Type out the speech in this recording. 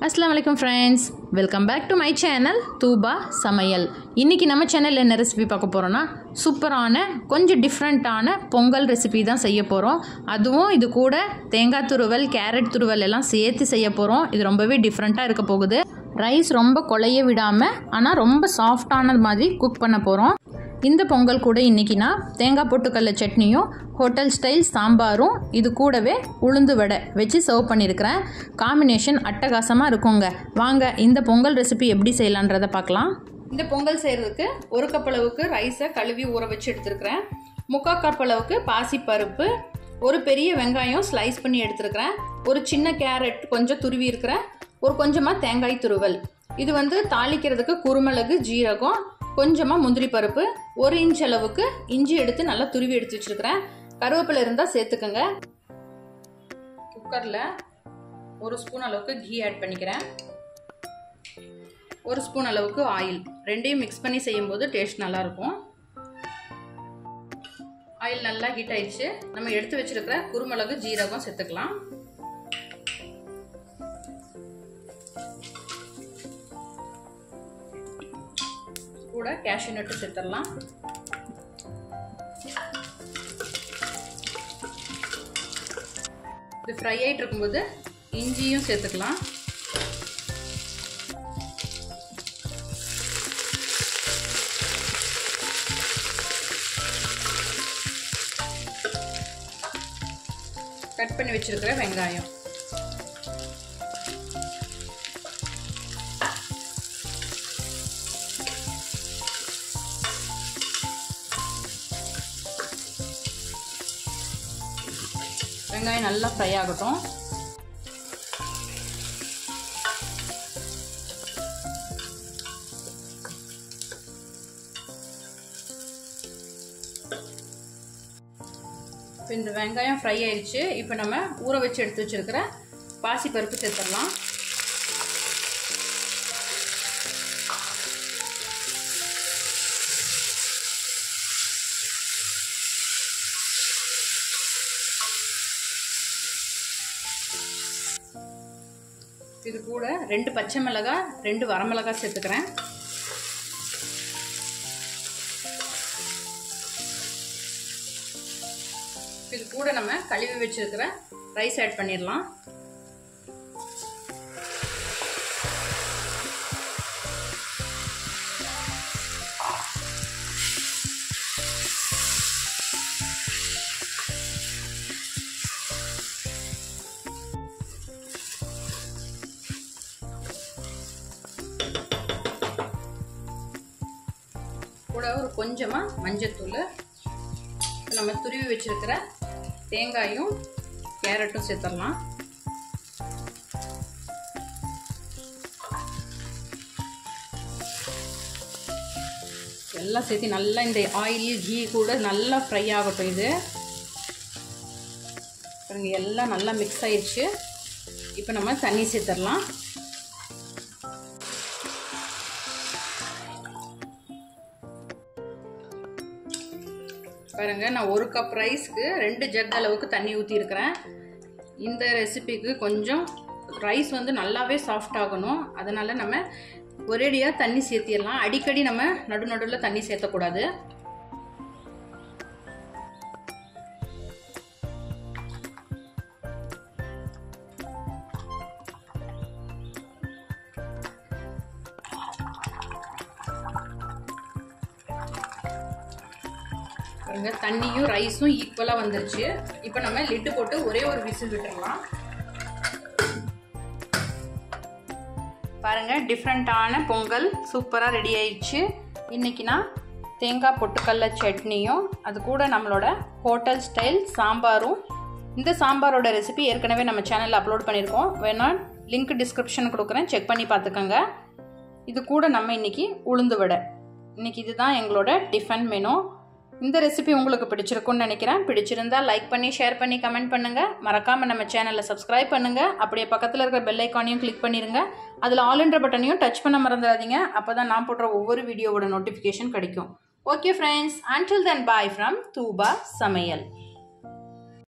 அஸ்லாம் வலைக்கம் friends welcome back to my channel Thuba சமையல் இன்றைக்கி நம்ம சேனலில் என்ன ரெசிபி பார்க்க போகிறோன்னா சூப்பரான கொஞ்சம் டிஃப்ரெண்ட்டான பொங்கல் ரெசிபி தான் செய்ய போகிறோம் அதுவும் இது கூட தேங்காய் துருவல் கேரட் துருவல் எல்லாம் சேர்த்து செய்ய போகிறோம் இது ரொம்பவே டிஃப்ரெண்ட்டாக இருக்க போகுது ரைஸ் ரொம்ப குழைய விடாமல் ஆனால் ரொம்ப சாஃப்டானது மாதிரி குக் பண்ண போகிறோம் இந்த பொங்கல் கூட இன்றைக்கி நான் தேங்காய் பொட்டுக்கல்ல சட்னியும் ஹோட்டல் ஸ்டைல் சாம்பாரும் இது கூடவே உளுந்து வடை வச்சு சர்வ் பண்ணியிருக்கிறேன் காம்பினேஷன் அட்டகாசமாக இருக்குங்க வாங்க இந்த பொங்கல் ரெசிபி எப்படி செய்யலான்றதை பார்க்கலாம் இந்த பொங்கல் செய்கிறதுக்கு ஒரு கப் அளவுக்கு ரைஸை கழுவி ஊற வச்சு எடுத்துருக்கிறேன் முக்கால் கப் அளவுக்கு பாசிப்பருப்பு ஒரு பெரிய வெங்காயம் ஸ்லைஸ் பண்ணி எடுத்துருக்கிறேன் ஒரு சின்ன கேரட் கொஞ்சம் துருவி இருக்கிறேன் ஒரு கொஞ்சமாக தேங்காய் துருவல் இது வந்து தாளிக்கிறதுக்கு குருமிளகு ஜீரகம் கொஞ்சமாக முந்திரி பருப்பு ஒரு இன்ச் அளவுக்கு இஞ்சி எடுத்து நல்லா துருவி எடுத்து வச்சுருக்கிறேன் கருவேப்பிலை இருந்தால் சேர்த்துக்கோங்க குக்கரில் ஒரு ஸ்பூன் அளவுக்கு கீ ஆட் பண்ணிக்கிறேன் ஒரு ஸ்பூன் அளவுக்கு ஆயில் ரெண்டையும் மிக்ஸ் பண்ணி செய்யும்போது டேஸ்ட் நல்லாயிருக்கும் ஆயில் நல்லா ஹீட் ஆயிடுச்சு நம்ம எடுத்து வச்சிருக்கிற குருமிளகு ஜீரகம் சேர்த்துக்கலாம் கூட கேஷ்யூ நட்டு சேர்த்துடலாம் இது ஃப்ரை ஆகிட்டு இருக்கும்போது இஞ்சியும் சேர்த்துக்கலாம் கட் பண்ணி வச்சிருக்கிற வெங்காயம் வெங்காயம் நல்லா ஃப்ரை ஆகட்டும் இப்போ இந்த வெங்காயம் ஃப்ரை ஆயிடுச்சு இப்போ நம்ம ஊற வச்சு எடுத்து வச்சுருக்கிற பாசிப்பருப்பு சேர்த்துடலாம் இது கூட ரெண்டு பச்சை மிளகாய் ரெண்டு வரமிளகாய் சேர்த்துக்கிறேன் இது கூட நம்ம கழுவி வச்சிருக்கிற ரைஸ் ஆட் பண்ணிடலாம் கூட ஒரு கொஞ்சமாக மஞ்சத்தூள் நம்ம துருவி வச்சிருக்கிற தேங்காயும் கேரட்டும் சேர்த்துடலாம் எல்லாம் சேர்த்து நல்லா இந்த ஆயில் கீ கூட நல்லா ஃப்ரை ஆகட்டும் இது பாருங்க எல்லாம் நல்லா மிக்ஸ் ஆயிடுச்சு இப்போ நம்ம தண்ணி சேர்த்துடலாம் பாருங்க நான் ஒரு கப் ரைஸ்க்கு ரெண்டு ஜக் அளவுக்கு தண்ணி ஊற்றிருக்கிறேன் இந்த ரெசிபிக்கு கொஞ்சம் ரைஸ் வந்து நல்லாவே சாஃப்ட் ஆகணும் அதனால் நம்ம ஒரேடியாக தண்ணி சேர்த்திடலாம் அடிக்கடி நம்ம நடு நடுவில் தண்ணி சேர்த்தக்கூடாது பாருங்க தண்ணியும் ரைஸும் ஈக்குவலாக வந்துருச்சு இப்போ நம்ம லிட்டு போட்டு ஒரே ஒரு விசில் விட்டுறலாம் பாருங்க டிஃப்ரெண்ட்டான பொங்கல் சூப்பராக ரெடி ஆயிடுச்சு இன்னைக்கு நான் தேங்காய் பொட்டுக்கல்ல சட்னியும் அது கூட நம்மளோட ஹோட்டல் ஸ்டைல் சாம்பாரும் இந்த சாம்பாரோட ரெசிபி ஏற்கனவே நம்ம சேனலில் அப்லோட் பண்ணியிருக்கோம் வேணா லிங்க் டிஸ்கிரிப்ஷன் கொடுக்குறேன் செக் பண்ணி பார்த்துக்கோங்க இது கூட நம்ம இன்னைக்கு உளுந்து வடை இன்னைக்கு இதுதான் எங்களோட டிஃபன் மெனு இந்த ரெசிபி உங்களுக்கு பிடிச்சிருக்கும்னு நினைக்கிறேன் பிடிச்சிருந்தா லைக் பண்ணி ஷேர் பண்ணி கமெண்ட் பண்ணுங்கள் மறக்காமல் நம்ம சேனலை சப்ஸ்கிரைப் பண்ணுங்கள் அப்படியே பக்கத்தில் இருக்கிற பெல் ஐக்கானையும் கிளிக் பண்ணிடுங்க அதில் ஆல்ன்ற பட்டனையும் டச் பண்ண மறந்துடாதீங்க அப்போ தான் நான் போடுற ஒவ்வொரு வீடியோவோட நோட்டிஃபிகேஷன் கிடைக்கும் okay friends until then bye from Thuba சமையல்